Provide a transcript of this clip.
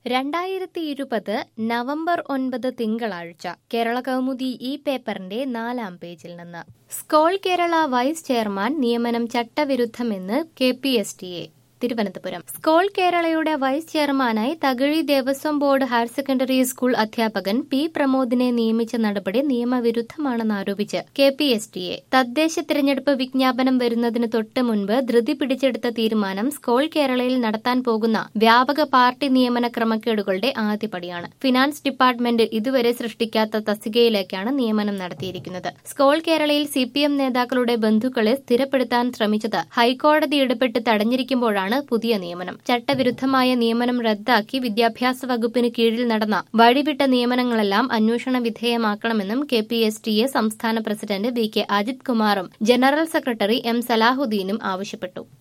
രണ്ടായിരത്തി ഇരുപത് നവംബർ ഒൻപത് തിങ്കളാഴ്ച കേരള കൗമുദി ഈ പേപ്പറിന്റെ നാലാം പേജിൽ നിന്ന് സ്കോൾ കേരള വൈസ് ചെയർമാൻ നിയമനം ചട്ടവിരുദ്ധമെന്ന് K P S T A Thiruvananthapuram Scole കേരളയുടെ വൈസ് ചെയർമാനായി Thakazhi Devaswom board higher secondary school അധ്യാപകൻ പി പ്രമോദിനെ നിയമിച്ച നടപടി നിയമവിരുദ്ധമാണെന്ന് ആരോപിച്ച് K P S T A തദ്ദേശ തിരഞ്ഞെടുപ്പ് വിജ്ഞാപനം വരുന്നതിന് തൊട്ട് മുൻപ് ധൃതി പിടിച്ചെടുത്ത തീരുമാനം സ്കോൾ കേരളയിൽ നടത്താൻ പോകുന്ന വ്യാപക പാർട്ടി നിയമന ക്രമക്കേടുകളുടെ ആദ്യപടിയാണ് ഫിനാൻസ് ഡിപ്പാർട്ട്മെന്റ് ഇതുവരെ സൃഷ്ടിക്കാത്ത തസ്തികയിലേക്കാണ് നിയമനം നടത്തിയിരിക്കുന്നത് സ്കോൾ കേരളയിൽ സി പി എം നേതാക്കളുടെ ബന്ധുക്കളെ സ്ഥിരപ്പെടുത്താൻ ശ്രമിച്ചത് ഹൈക്കോടതി ഇടപെട്ട് തടഞ്ഞിരിക്കുമ്പോഴാണ് പുതിയ നിയമനം ചട്ടവിരുദ്ധമായ നിയമനം റദ്ദാക്കി വിദ്യാഭ്യാസ വകുപ്പിന് കീഴിൽ നടന്ന വഴിവിട്ട നിയമനങ്ങളെല്ലാം അന്വേഷണ വിധേയമാക്കണമെന്നും K P S T A സംസ്ഥാന പ്രസിഡന്റ് വി കെ അജിത് കുമാറും ജനറൽ സെക്രട്ടറി എം സലാഹുദ്ദീനും ആവശ്യപ്പെട്ടു